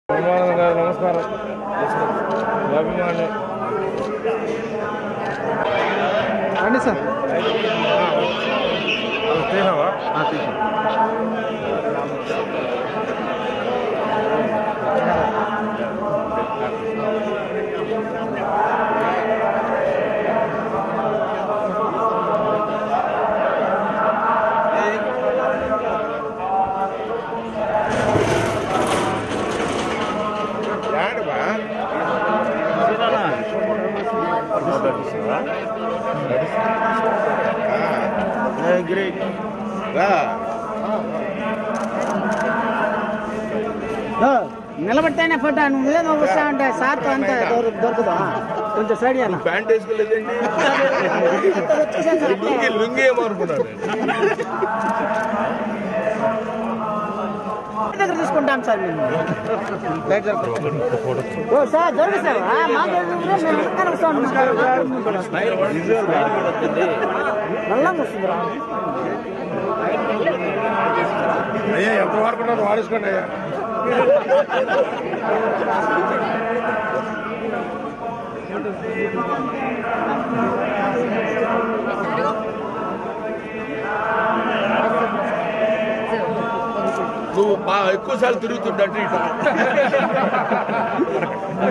బ్రహ్మానంద గారు నమస్కారం మీ అభిమాని రండి సార్ తీసావా గ్రేట్ నిలబడితేనే ఫోటో నువ్వే నువ్వు వస్తా అంటే సార్తో అంతా దొర- దొరకదు ఆ. కొంచెం సైడ్ చేయాలి ప్యాంట్ వేసుకోలేదండి వచ్చేసాను సార్ లుంగి లుంగి ఏమనుకున్నాను దగ్గర తీసుకుంటాం సార్ మేము ఓ సార్ దొరికి సార్ ఆ, మా దగ్గర మేము వెనకాల వస్తా ఉన్నాం నల్లంగా వస్తుంది రా అయ్యా ఎంత వరకు ఉన్నారు వాడేసుకోండి అయ్యా నువ్వు బాగా ఎక్కువ సార్లు తిరుగుతుంటే ఇటు